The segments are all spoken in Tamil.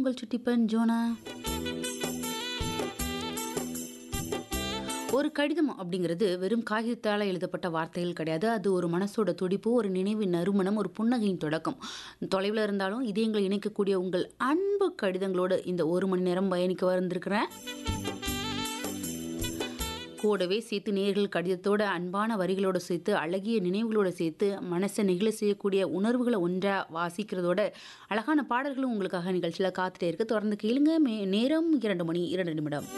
உங்கள் சுட்டிப்பன் ஜோனா ஒரு கடிதம் அப்படிங்கிறது வெறும் காகிதத்தால் எழுதப்பட்ட வார்த்தைகள் கிடையாது அது ஒரு மனசோட துடிப்பு ஒரு நினைவின் நறுமணம் ஒரு புன்னகையின் தொடக்கம் தொலைவில் இருந்தாலும் இதயங்களை இணைக்கக்கூடிய உங்கள் அன்பு கடிதங்களோடு இந்த ஒரு மணி நேரம் பயணிக்க வந்திருக்கிறேன் கூடவே சேர்த்து நேர்கள் கடிதத்தோட அன்பான வரிகளோட சேர்த்து அழகிய நினைவுகளோட சேர்த்து மனசை நெகிழ செய்யக்கூடிய உணர்வுகளை ஒன்றா வாசிக்கிறதோட அழகான பாடல்களும் உங்களுக்காக நிகழ்ச்சியில் காத்துட்டே இருக்கு தொடர்ந்து கேளுங்க மே நேரம் இரண்டு மணி இரண்டு நிமிடம்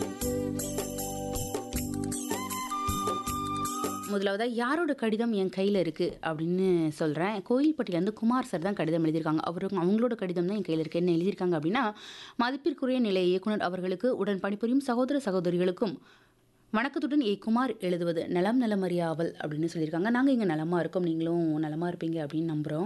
முதலாவதா யாரோட கடிதம் என் கையில் இருக்குது அப்படின்னு சொல்கிறேன் கோயில்பட்டியிலேருந்து குமார் சார் தான் கடிதம் எழுதியிருக்காங்க அவருக்கு அவங்களோட கடிதம் தான் என் கையில் இருக்குது என்ன எழுதியிருக்காங்க அப்படின்னா மதிப்பிற்குரிய நிலைய இயக்குனர் அவர்களுக்கு உடன் பணிபுரியும் சகோதர சகோதரிகளுக்கும் வணக்கத்துடன் ஏ குமார் எழுதுவது நலம் நலமறியாவல் அப்படின்னு சொல்லியிருக்காங்க நாங்கள் இங்கே நலமாக இருக்கோம் நீங்களும் நலமாக இருப்பீங்க அப்படின்னு நம்புகிறோம்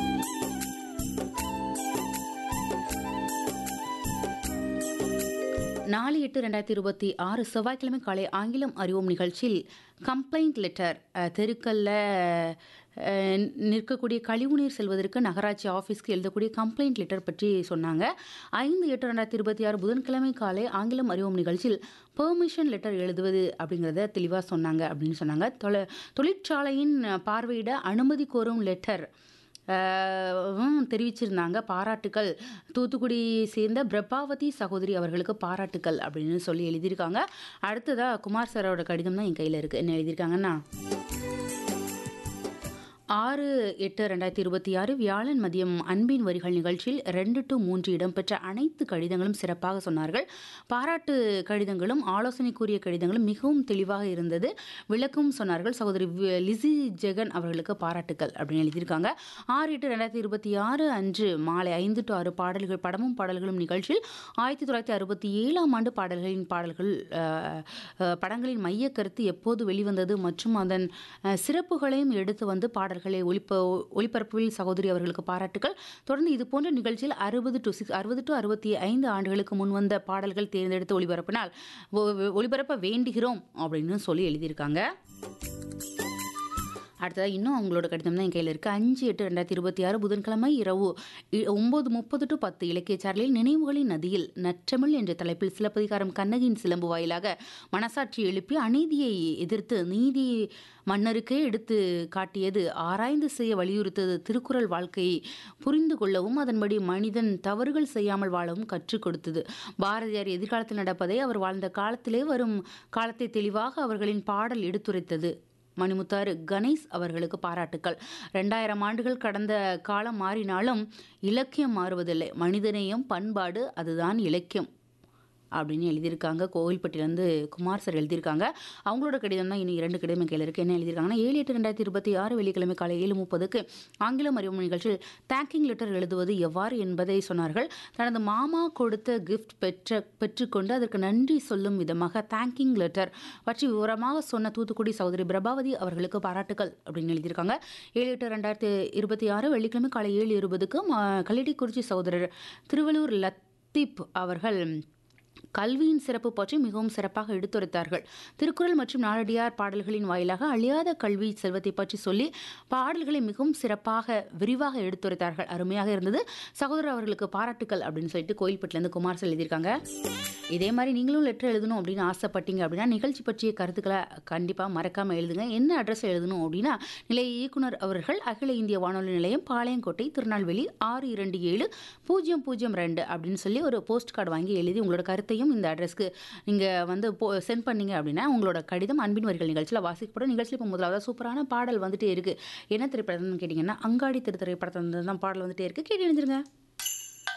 நாலு எட்டு ரெண்டாயிரத்தி இருபத்தி ஆறு செவ்வாய்க்கிழமை காலை ஆங்கிலம் அறிவோம் நிகழ்ச்சியில் கம்ப்ளைண்ட் லெட்டர் தெருக்கல்ல அஹ், நிற்கக்கூடிய கழிவுநீர் செல்வதற்கு நகராட்சி ஆஃபீஸ்க்கு எழுதக்கூடிய கம்ப்ளைண்ட் லெட்டர் பற்றி சொன்னாங்க ஐந்து எட்டு ரெண்டாயிரத்தி இருபத்தி ஆறு புதன்கிழமை காலை ஆங்கிலம் அறிவோம் நிகழ்ச்சியில் பெர்மிஷன் லெட்டர் எழுதுவது அப்படிங்கிறத தெளிவாக சொன்னாங்க அப்படின்னு சொன்னாங்க தொலை தொழிற்சாலையின் பார்வையிட அனுமதி கோரும் லெட்டர் ஆஹ் தெரிவிச்சிருந்தாங்க பாராட்டுக்கள் தூத்துக்குடி சேர்ந்த பிரபாவதி சகோதரி அவர்களுக்கு பாராட்டுக்கள் அப்படின்னு சொல்லி எழுதியிருக்காங்க அடுத்ததா குமார் சாரோட கடிதம் தான் என் கையில் இருக்குது என்ன எழுதியிருக்காங்கன்னா ஆறு எட்டு ரெண்டாயிரத்தி இருபத்தி ஆறு வியாழன் மதியம் அன்பின் வரிகள் நிகழ்ச்சியில் ரெண்டு டு மூன்று இடம்பெற்ற அனைத்து கடிதங்களும் சிறப்பாக சொன்னார்கள் பாராட்டு கடிதங்களும் ஆலோசனைக்குரிய கடிதங்களும் மிகவும் தெளிவாக இருந்தது விளக்கும் சொன்னார்கள் சகோதரி வி- லிசி ஜெகன் அவர்களுக்கு பாராட்டுக்கள் அப்படின்னு எழுதியிருக்காங்க ஆறு எட்டு ரெண்டாயிரத்தி இருபத்தி ஆறு அன்று மாலை ஐந்து டு ஆறு பாடல்கள் படமும் பாடல்களும் நிகழ்ச்சியில் ஆயிரத்தி தொள்ளாயிரத்தி அறுபத்தி ஏழாம் ஆண்டு பாடல்களின் பாடல்கள் அஹ், அஹ், படங்களின் மைய கருத்து எப்போது வெளிவந்தது மற்றும் அதன் அஹ், சிறப்புகளையும் எடுத்து வந்து பாடல்களை ஒளிப்ப ஒளிபரப்பில் சகோதரி அவர்களுக்கு பாராட்டுகள் தொடர்ந்து இது போன்ற நிகழ்ச்சியில் அறுபது டு சிக்ஸ் அறுபது டு அறுபத்தி ஐந்து ஆண்டுகளுக்கு முன் வந்த பாடல்கள் தேர்ந்தெடுத்து ஒளிபரப்பினால் ஒ- ஒ- ஒளிபரப்ப வேண்டுகிறோம் அப்படின்னு சொல்லி எழுதியிருக்காங்க அடுத்ததாக இன்னும் அவங்களோட கடிதம் தான் என் கையில் இருக்குது அஞ்சு எட்டு ரெண்டாயிரத்தி இருபத்தி ஆறு புதன்கிழமை இரவு இ- ஒன்பது முப்பது டு பத்து இலக்கிய சாரலில் நினைவுகளின் நதியில் நற்றமிழ் என்ற தலைப்பில் சிலப்பதிகாரம் கண்ணகியின் சிலம்பு வாயிலாக மனசாட்சி எழுப்பி அநீதியை எதிர்த்து நீதி மன்னருக்கே எடுத்து காட்டியது ஆராய்ந்து செய்ய வலியுறுத்தது திருக்குறள் வாழ்க்கையை புரிந்து கொள்ளவும் அதன்படி மனிதன் தவறுகள் செய்யாமல் வாழவும் கற்றுக் கொடுத்தது பாரதியார் எதிர்காலத்தில் நடப்பதை அவர் வாழ்ந்த காலத்திலே வரும் காலத்தை தெளிவாக அவர்களின் பாடல் எடுத்துரைத்தது மணிமுத்தாறு கணேஷ் அவர்களுக்கு பாராட்டுக்கள் ரெண்டாயிரம் ஆண்டுகள் கடந்த காலம் மாறினாலும் இலக்கியம் மாறுவதில்லை மனிதநேயம் பண்பாடு அதுதான் இலக்கியம் அப்படின்னு எழுதியிருக்காங்க கோவில்பட்டியிலேருந்து குமார் சார் எழுதியிருக்காங்க அவங்களோட கடிதம் தான் இன்னும் இரண்டு கடிதம் கையில் இருக்குது என்ன எழுதியிருக்காங்கன்னா ஏழு எட்டு ரெண்டாயிரத்தி இருபத்தி ஆறு வெள்ளிக்கிழமை காலை ஏழு முப்பதுக்கு ஆங்கிலம் அறிவும் நிகழ்ச்சியில் தேங்கிங் லெட்டர் எழுதுவது எவ்வாறு என்பதை சொன்னார்கள் தனது மாமா கொடுத்த கிஃப்ட் பெற்ற பெற்றுக்கொண்டு அதற்கு நன்றி சொல்லும் விதமாக தேங்கிங் லெட்டர் பற்றி விவரமாக சொன்ன தூத்துக்குடி சகோதரி பிரபாவதி அவர்களுக்கு பாராட்டுகள் அப்படின்னு எழுதியிருக்காங்க ஏழு எட்டு ரெண்டாயிரத்தி இருபத்தி ஆறு வெள்ளிக்கிழமை காலை ஏழு இருபதுக்கு ம- கல்லிடிக்குறிச்சி சகோதரர் திருவள்ளூர் லத்தீப் அவர்கள் கல்வியின் சிறப்பு பற்றி மிகவும் சிறப்பாக எடுத்துரைத்தார்கள் திருக்குறள் மற்றும் நாலடியார் பாடல்களின் வாயிலாக அழியாத கல்வி செல்வத்தை பற்றி சொல்லி பாடல்களை மிகவும் சிறப்பாக விரிவாக எடுத்துரைத்தார்கள் அருமையாக இருந்தது சகோதரர் அவர்களுக்கு பாராட்டுக்கள் அப்படின்னு சொல்லிட்டு கோயில்பட்டிலேருந்து குமார் சார் எழுதியிருக்காங்க இதே மாதிரி நீங்களும் லெட்டர் எழுதணும் அப்படின்னு ஆசைப்பட்டீங்க அப்படின்னா நிகழ்ச்சி பற்றிய கருத்துக்களை கண்டிப்பாக மறக்காமல் எழுதுங்க என்ன அட்ரஸ் எழுதணும் அப்படின்னா நிலைய இயக்குனர் அவர்கள் அகில இந்திய வானொலி நிலையம் பாளையங்கோட்டை திருநெல்வேலி ஆறு இரண்டு ஏழு பூஜ்ஜியம் பூஜ்ஜியம் ரெண்டு அப்படின்னு சொல்லி ஒரு போஸ்ட் கார்டு வாங்கி எழுதி உங்களோட கருத்தையும் இந்த அட்ரஸ்க்கு நீங்கள் வந்து போ சென்ட் பண்ணீங்க அப்படின்னா உங்களோட கடிதம் அன்பின் வரிகள் நிகழ்ச்சியில் வாசிக்கப்படும் நிகழ்ச்சியில் இப்போ முதலாவது சூப்பரான பாடல் வந்துட்டே இருக்குது என்ன திரைப்படம்னு கேட்டிங்கன்னா அங்காடி திரு திரைப்படத்தில் தான் பாடல் வந்துட்டே இருக்குது கேட்டு எழுந்திருங்க